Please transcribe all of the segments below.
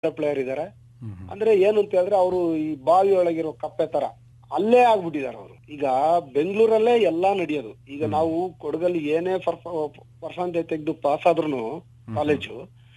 Player ಇದಾರೆ ಅಂದ್ರೆ ಏನು ಅಂತ ಹೇಳಿದ್ರೆ ಅವರು ಈ ಬಾವಿ ಒಳಗಿರೋ ಕಪ್ಪೆ ತರ ಅಲ್ಲೇ ಆಗ್ಬಿಟ್ಟಿದ್ದಾರೆ ಅವರು ಈಗ ಬೆಂಗಳೂರಲ್ಲೇ ಎಲ್ಲಾ ನಡೆಯೋದು ಈಗ ನಾವು ಕೊಡಗಲ್ಲಿ ಏನೇ ಪರ್ಸೆಂಟೇಜ್ ತೆಗೆದು ಪಾಸ್ ಆದ್ರೂ ಕಾಲೇಜು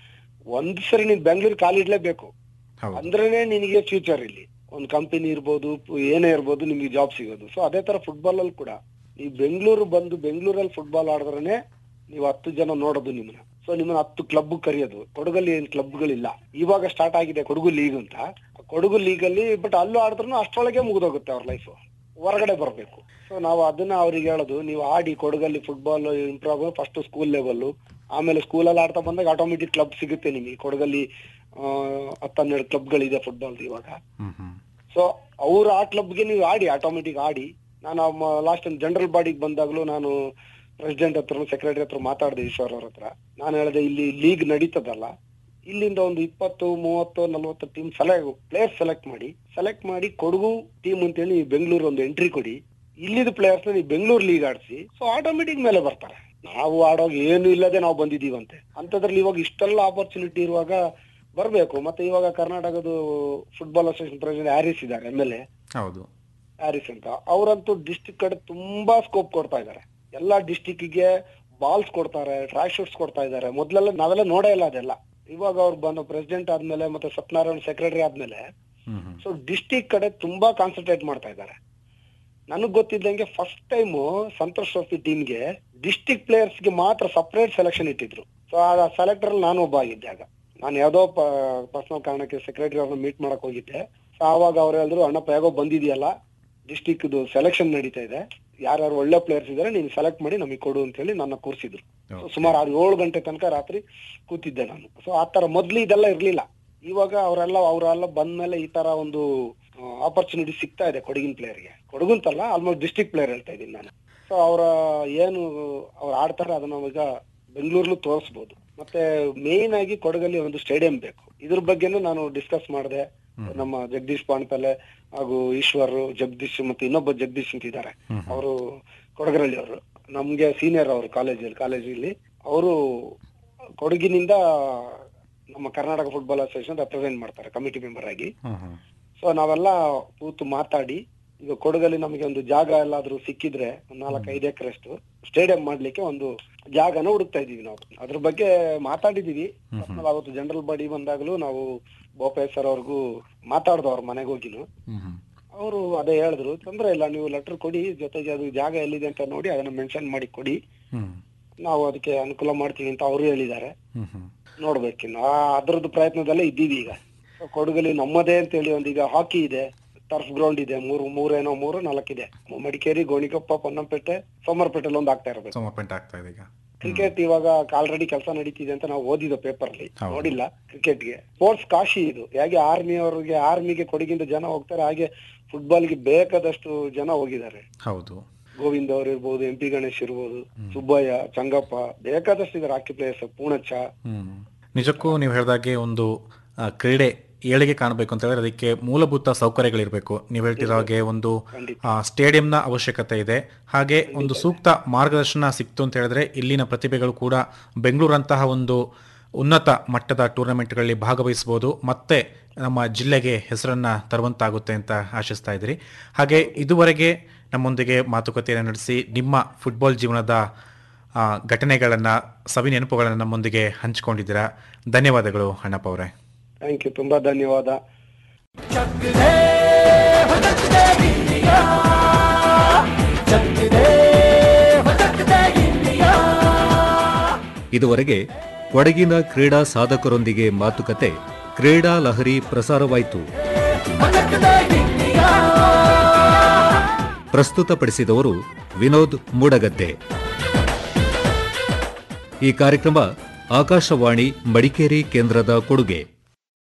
ಒಂದ್ ಸರಿ ನೀನ್ ಬೆಂಗಳೂರು ಕಾಲಿಡ್ಲೇಬೇಕು ಹೌದು ಅಂದ್ರೇನೆ ನಿನಗೆ ಫ್ಯೂಚರ್ ಇಲ್ಲಿ ಒಂದು ಕಂಪನಿ ಇರ್ಬೋದು ಪ್- ಏನೇ ಇರ್ಬೋದು ನಿಮ್ಗೆ ಜಾಬ್ ಸಿಗೋದು ಸೊ ಅದೇ ತರ ಫುಟ್ಬಾಲ್ ಅಲ್ಲಿ ಕೂಡ ನೀವು ಬೆಂಗಳೂರು ಬಂದು ಬೆಂಗಳೂರಲ್ಲಿ ಫುಟ್ಬಾಲ್ ಆಡಿದ್ರೇನೆ ನೀವು ಹತ್ತು ಜನ ನೋಡೋದು ನಿಮ್ಮನ್ನ ಸೊ ನಿಮ್ಮನ್ನ ಹತ್ತು ಕ್ಲಬ್ ಕರೆಯೋದು ಕೊಡಗಲ್ಲಿ ಏನ್ ಕ್ಲಬ್ಗಳಿಲ್ಲ ಇವಾಗ ಸ್ಟಾರ್ಟ್ ಆಗಿದೆ ಕೊಡಗು ಲೀಗ್ ಅಂತ ಕೊಡಗು ಲೀಗ್ ಅಲ್ಲಿ ಬಟ್ ಅಲ್ಲೂ ಆಡಿದ್ರು ಅಷ್ಟರೊಳಗೆ ಮುಗಿದೋಗುತ್ತೆ ಅವ್ರ ಲೈಫ್ ಹೊರಗಡೆ ಬರಬೇಕು ಸೊ ನಾವು ಅದನ್ನ ಅವ್ರಿಗೆ ಹೇಳೋದು ನೀವು ಆಡಿ ಕೊಡಗಲ್ಲಿ football improve first school level ಆಮೇಲೆ ಸ್ಕೂಲಲ್ಲಿ ಆಡ್ತಾ ಬಂದಾಗ ಆಟೋಮೆಟಿಕ್ ಕ್ಲಬ್ ಸಿಗುತ್ತೆ ನಿಮಗೆ ಕೊಡಗಲ್ಲಿ ಆ, ಹತ್ತು ಹನ್ನೆರಡು ಕ್ಲಬ್ಗಳಿದೆ ಫುಟ್ಬಾಲ್ ಇವಾಗ ಹ್ಮ್ ಹ್ಮ್ ಸೊ ಅವ್ರ ಆ ಕ್ಲಬ್ಗೆ ನೀವು ಆಡಿ ಆಟೋಮೆಟಿಕ್ ಆಡಿ ನಾನು ಲಾಸ್ಟ್ ಟೈಮ್ ಜನರಲ್ ಬಾಡಿಗೆ ಬಂದಾಗ್ಲೂ ನಾನು ಪ್ರೆಸಿಡೆಂಟ್ ಹತ್ರ ಸೆಕ್ರೆಟರಿ ಹತ್ರ ಮಾತಾಡಿದೆ ಈಶ್ವರ್ ಅವ್ರ ಹತ್ರ ನಾನು ಹೇಳಿದೆ ಇಲ್ಲಿ ಲೀಗ್ ನಡೀತದಲ್ಲ ಇಲ್ಲಿಂದ ಒಂದು ಇಪ್ಪತ್ತು ಮೂವತ್ತು ನಲ್ವತ್ತು ಟೀಮ್ ಸೆಲೆಕ್ಟ್ ಪ್ಲೇಯರ್ಸ್ ಸೆಲೆಕ್ಟ್ ಮಾಡಿ ಸೆಲೆಕ್ಟ್ ಮಾಡಿ ಕೊಡಗು ಟೀಮ್ ಅಂತೇಳಿ ಬೆಂಗಳೂರು ಒಂದು ಎಂಟ್ರಿ ಕೊಡಿ ಇಲ್ಲಿದ ಪ್ಲೇಯರ್ಸ್ ನೀವು ಬೆಂಗಳೂರು ಲೀಗ್ ಆಡಿಸಿ ಸೊ ಆಟೋಮೆಟಿಕ್ ಮೇಲೆ ಬರ್ತಾರೆ ನಾವು ಆಡೋಗ ಏನು ಇಲ್ಲದೆ ನಾವು ಬಂದಿದೀವಂತೆ ಅಂತದ್ರಲ್ಲಿ ಇವಾಗ ಇಷ್ಟೆಲ್ಲ ಆಪರ್ಚುನಿಟಿ ಇರುವಾಗ ಬರ್ಬೇಕು ಮತ್ತೆ ಇವಾಗ ಕರ್ನಾಟಕದ ಫುಟ್ಬಾಲ್ ಅಸೋಸಿಯೇಷನ್ ಪ್ರೆಸಿಡೆಂಟ್ ಹ್ಯಾರಿಸ್ ಇದ್ದಾರೆ ಎಮ್ ಎಲ್ ಎ ಹೌದು ಹ್ಯಾರಿಸ್ ಅಂತ ಅವರಂತೂ ಡಿಸ್ಟಿಕ್ ಕಡೆ ತುಂಬಾ ಸ್ಕೋಪ್ ಕೊಡ್ತಾ ಇದ್ದಾರೆ ಎಲ್ಲಾ ಡಿಸ್ಟಿಕ್ ಗೆ ಬಾಲ್ಸ್ ಕೊಡ್ತಾರೆ ಟ್ರ್ಯಾಕ್ ಶೂಟ್ಸ್ ಕೊಡ್ತಾ ಇದ್ದಾರೆ ಮೊದ್ಲೆಲ್ಲ ನಾವೆಲ್ಲ ನೋಡೇ ಇಲ್ಲ ಅದೆಲ್ಲ ಇವಾಗ ಅವ್ರು ಬಂದು ಪ್ರೆಸಿಡೆಂಟ್ ಆದ್ಮೇಲೆ ಮತ್ತೆ ಸತ್ಯನಾರಾಯಣ ಸೆಕ್ರೆಟರಿ ಆದ್ಮೇಲೆ ಹ್ಮ್ ಹ್ಮ್ ಸೊ ಡಿಸ್ಟಿಕ್ ಕಡೆ ತುಂಬಾ ಕಾನ್ಸಂಟ್ರೇಟ್ ಮಾಡ್ತಾ ಇದ್ದಾರೆ ನನಗ್ ಗೊತ್ತಿದ್ದಂಗೆ ಫಸ್ಟ್ ಟೈಮ್ ಸಂತೋಷ್ ಟ್ರೋಫಿ ಟೀಮ್ಗೆ ಡಿಸ್ಟಿಕ್ ಪ್ಲೇಯರ್ಸ್ ಗೆ ಮಾತ್ರ ಸಪರೇಟ್ ಸೆಲೆಕ್ಷನ್ ಇಟ್ಟಿದ್ರು ಸೊ ಆ ಸೆಲೆಕ್ಟರ್ ಅಲ್ಲಿ ನಾನು ಒಬ್ಬ ಆಗಿದ್ದೆ ಆಗ ನಾನು ಯಾವ್ದೋ ಪರ್ಸನಲ್ ಕಾರಣಕ್ಕೆ ಸೆಕ್ರೆಟರಿ ಅವ್ರನ್ನ ಮೀಟ್ ಮಾಡಕ್ ಹೋಗಿದ್ದೆ ಸೊ ಆವಾಗ ಅವ್ರು ಹೇಳಿದ್ರು ಅಣ್ಣಪ್ಪ ಯಾಗೋ ಬಂದಿದೆಯಲ್ಲ ಡಿಸ್ಟಿಕ್ ಸೆಲೆಕ್ಷನ್ ನಡೀತಾ ಇದೆ ಯಾರ್ಯಾರು ಒಳ್ಳೆ ಪ್ಲೇಯರ್ಸ್ ಇದಾರೆ ನೀನು ಸೆಲೆಕ್ಟ್ ಮಾಡಿ ನಮಗೆ ಕೊಡು ಅಂತ ಹೇಳಿ ನನ್ನ ಕೂರಿಸಿದ್ರು ಸೊ ಸುಮಾರು ಆರು ಏಳು ಗಂಟೆ ತನಕ ರಾತ್ರಿ ಕೂತಿದ್ದೆ ನಾನು ಸೊ ಆ ತರ ಮೊದ್ಲು ಇದೆಲ್ಲ ಇರ್ಲಿಲ್ಲ ಇವಾಗ ಅವರೆಲ್ಲ ಅವರೆಲ್ಲ ಬಂದ್ಮೇಲೆ ಈ ತರ ಒಂದು ಆಪರ್ಚುನಿಟಿ ಸಿಗ್ತಾ ಇದೆ ಕೊಡಗಿನ ಪ್ಲೇಯರ್ಗೆ ಕೊಡಗುಂತಲ್ಲ ಆಲ್ಮೋಸ್ಟ್ ಡಿಸ್ಟ್ರಿಕ್ಟ್ ಪ್ಲೇಯರ್ ಹೇಳ್ತಾ ಇದ್ದೀನಿ ನಾನು ಸೊ ಅವರ ಏನು ಅವ್ರು ಆಡ್ತಾರೆ ಅದನ್ನ ಈಗ ಬೆಂಗಳೂರ್ಲು ತೋರಿಸ್ಬೋದು ಮತ್ತೆ ಮೇನ್ ಆಗಿ ಕೊಡಗಲ್ಲಿ ಒಂದು ಸ್ಟೇಡಿಯಂ ಬೇಕು ಇದ್ರ ಬಗ್ಗೆನೂ ನಾನು ಡಿಸ್ಕಸ್ ಮಾಡಿದೆ ನಮ್ಮ ಜಗದೀಶ್ ಪಾಣ್ಪಲೆ ಹಾಗೂ ಈಶ್ವರ್ ಜಗದೀಶ್ ಮತ್ತೆ ಇನ್ನೊಬ್ಬ ಜಗದೀಶ್ ಅಂತ ಇದ್ದಾರೆ ಅವರು ಕೊಡಗರಳ್ಳಿ ಅವರು ನಮ್ಗೆ ಸೀನಿಯರ್ ಅವರು ಕಾಲೇಜಲ್ಲಿ ಕಾಲೇಜಲ್ಲಿ ಅವರು ಕೊಡಗಿನಿಂದ ನಮ್ಮ ಕರ್ನಾಟಕ ಫುಟ್ಬಾಲ್ ಅಸೋಸಿಯೇಷನ್ ರೆಪ್ರೆಸೆಂಟ್ ಮಾಡ್ತಾರೆ ಕಮಿಟಿ ಮೆಂಬರ್ ಆಗಿ ಹ್ಮ್ ಹ್ಮ್ ಸೊ ನಾವೆಲ್ಲ ಕೂತು ಮಾತಾಡಿ ಈಗ ಕೊಡಗಲ್ಲಿ ನಮಗೆ ಒಂದು ಜಾಗ ಎಲ್ಲಾದ್ರೂ ಸಿಕ್ಕಿದ್ರೆ ಒಂದ್ ನಾಲ್ಕೈದು ಎಕರೆಷ್ಟು ಸ್ಟೇಡಿಯಂ ಮಾಡ್ಲಿಕ್ಕೆ ಒಂದು ಜಾಗನ ಹುಡುಕ್ತಾ ಇದೀವಿ ನಾವು ಅದ್ರ ಬಗ್ಗೆ ಮಾತಾಡಿದೀವಿ ಆಮೇಲೆ ಅವತ್ತು ಜನರಲ್ ಬಾಡಿ ಬಂದಾಗಲೂ ನಾವು ಬೋಪಯ್ಯ ಸರ್ ಅವ್ರಿಗೂ ಮಾತಾಡ್ದು ಅವ್ರ ಮನೆಗೆ ಹೋಗಿನು ಹ್ಮ್ ಹ್ಮ್ ಅವರು ಅದೇ ಹೇಳಿದ್ರು ತೊಂದ್ರೆ ಇಲ್ಲ ನೀವು ಲೆಟರ್ ಕೊಡಿ ಜೊತೆಗೆ ಅದು ಜಾಗ ಎಲ್ಲಿದೆ ಅಂತ ನೋಡಿ ಅದನ್ನ ಮೆನ್ಷನ್ ಮಾಡಿ ಕೊಡಿ ಹ್ಮ್ ನಾವು ಅದಕ್ಕೆ ಅನುಕೂಲ ಮಾಡ್ತೀವಿ ಅಂತ ಅವರು ಹೇಳಿದ್ದಾರೆ ಹ್ಮ್ ಹ್ಮ್ ನೋಡ್ಬೇಕಿನ್ನು ಆ ಅದ್ರದ್ದು ಪ್ರಯತ್ನದಲ್ಲೇ ಇದ್ದೀವಿ ಈಗ So, ಕೊಡಗಲ್ಲಿ ನಮ್ಮದೇ ಅಂತ ಹೇಳಿ ಒಂದು ಈಗ ಹಾಕಿ ಇದೆ ಟರ್ಫ್ ಗ್ರೌಂಡ್ ಇದೆ ಮೂರು ಮೂರೇನೋ ಮೂರು ನಾಲ್ಕಿದೆ ಮಡಿಕೇರಿ ಗೋಣಿಕೊಪ್ಪ ಪೊನ್ನಂಪೇಟೆ ಸೋಮವಾರಪೇಟೆಲ್ ಒಂದು ಆಗ್ತಾ ಇರಬೇಕು ಸಮರ್ಪೆಂಟ್ ಆಗ್ತಾ ಇದೆ ಈಗ ಕ್ರಿಕೆಟ್ ಇವಾಗ ಆಲ್ರೆಡಿ ಕೆಲಸ ನಡೀತಿದೆ ಅಂತ ನಾವು ಓದಿದ ಪೇಪರ್ ಅಲ್ಲಿ ಹೌದು. ನೋಡಿಲ್ಲ ಕ್ರಿಕೆಟ್ಗೆ ಸ್ಪೋರ್ಟ್ಸ್ ಕಾಶಿ ಇದು ಹೇಗೆ ಆರ್ಮಿ ಅವರಿಗೆ ಆರ್ಮಿಗೆ ಕೊಡಗಿಂದ ಜನ ಹೋಗ್ತಾರೆ ಹಾಗೆ ಫುಟ್ಬಾಲ್ಗೆ ಬೇಕಾದಷ್ಟು ಜನ ಹೋಗಿದ್ದಾರೆ ಹೌದು ಗೋವಿಂದ್ ಅವ್ರು ಇರ್ಬೋದು ಎಂ ಪಿ ಗಣೇಶ್ ಇರ್ಬೋದು ಸುಬ್ಬಯ್ಯ ಚಂಗಪ್ಪ ಬೇಕಾದಷ್ಟು ಇದಾರೆ ಹಾಕಿ ಪ್ಲೇಯರ್ಸ್ ಪೂಣಚ್ಚ ಹ್ಮ್ ನಿಜಕ್ಕೂ ನೀವು ಹೇಳಿದಾಗೆ ಒಂದು ಆ, ಕ್ರೀಡೆ ಏಳಿಗೆ ಕಾಣಬೇಕು ಅಂತ ಹೇಳಿದ್ರೆ ಅದಕ್ಕೆ ಮೂಲಭೂತ ಸೌಕರ್ಯಗಳಿರಬೇಕು ನೀವು ಹೇಳ್ತಿರೋ ಹಾಗೆ ಒಂದು ಆ, ಸ್ಟೇಡಿಯಂನ ಅವಶ್ಯಕತೆ ಇದೆ ಹಾಗೆ ಒಂದು ಸೂಕ್ತ ಮಾರ್ಗದರ್ಶನ ಸಿಕ್ತು ಅಂತ ಹೇಳಿದ್ರೆ ಇಲ್ಲಿನ ಪ್ರತಿಭೆಗಳು ಕೂಡ ಬೆಂಗಳೂರಂತಹ ಒಂದು ಉನ್ನತ ಮಟ್ಟದ ಟೂರ್ನಮೆಂಟ್ಗಳಲ್ಲಿ ಭಾಗವಹಿಸಬಹುದು ಮತ್ತೆ ನಮ್ಮ ಜಿಲ್ಲೆಗೆ ಹೆಸರನ್ನ ತರುವಂತಾಗುತ್ತೆ ಅಂತ ಆಶಿಸ್ತಾ ಇದ್ದೀರಿ ಹಾಗೆ ಇದುವರೆಗೆ ನಮ್ಮೊಂದಿಗೆ ಮಾತುಕತೆಯನ್ನು ನಡೆಸಿ ನಿಮ್ಮ ಫುಟ್ಬಾಲ್ ಜೀವನದ ಆ, ಘಟನೆಗಳನ್ನ ಸವಿ ನೆನಪುಗಳನ್ನು ನಮ್ಮೊಂದಿಗೆ ಹಂಚಿಕೊಂಡಿದ್ದೀರಾ ಧನ್ಯವಾದಗಳು ಅಣ್ಣಪ್ಪ ಅವರೇ ಥ್ಯಾಂಕ್ ಯು ತುಂಬಾ ಧನ್ಯವಾದ ಇದುವರೆಗೆ ಕೊಡಗಿನ ಕ್ರೀಡಾ ಸಾಧಕರೊಂದಿಗೆ ಮಾತುಕತೆ ಕ್ರೀಡಾ ಲಹರಿ ಪ್ರಸಾರವಾಯಿತು ಪ್ರಸ್ತುತಪಡಿಸಿದವರು ವಿನೋದ್ ಮೂಡಗದ್ದೆ ಈ ಕಾರ್ಯಕ್ರಮ ಆಕಾಶವಾಣಿ ಮಡಿಕೇರಿ ಕೇಂದ್ರದ ಕೊಡುಗೆ